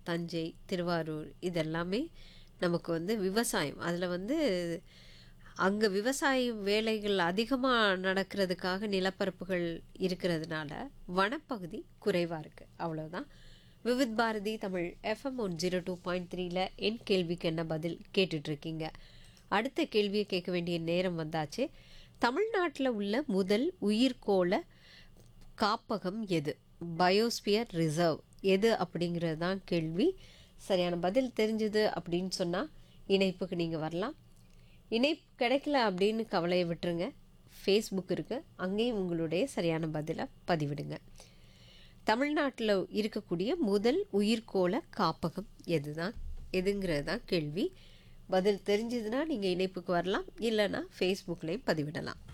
தஞ்சை திருவாரூர் இதெல்லாமே நமக்கு வந்து விவசாயம் அதில் வந்து அங்கே விவசாய வேலைகள் அதிகமாக நடக்கிறதுக்காக நிலப்பரப்புகள் இருக்கிறதுனால வனப்பகுதி குறைவாக இருக்குது அவ்வளோதான் Vividh Bharati Tamil FM one zero two point த்ரீல என் கேள்விக்கு என்ன பதில் கேட்டுட்ருக்கீங்க அடுத்த கேள்வியை கேட்க வேண்டிய நேரம் வந்தாச்சு தமிழ்நாட்டில் உள்ள முதல் உயிர்கோள காப்பகம் எது பயோஸ்பியர் ரிசர்வ் எது அப்படிங்கிறது தான் கேள்வி சரியான பதில் தெரிஞ்சுது அப்படின்னு சொன்னால் இணைப்புக்கு நீங்கள் வரலாம் இணைப்பு கிடைக்கல அப்படின்னு கவலையை விட்டுருங்க ஃபேஸ்புக் இருக்குது அங்கேயும் உங்களுடைய சரியான பதிலை பதிவிடுங்க தமிழ்நாட்டில் இருக்கக்கூடிய முதல் உயிர்கோள காப்பகம் எதுதான் எதுங்கிறது தான் கேள்வி பதில் தெரிஞ்சதுன்னா நீங்கள் இணைப்புக்கு வரலாம் இல்லைன்னா ஃபேஸ்புக்லேயும் பதிவிடலாம்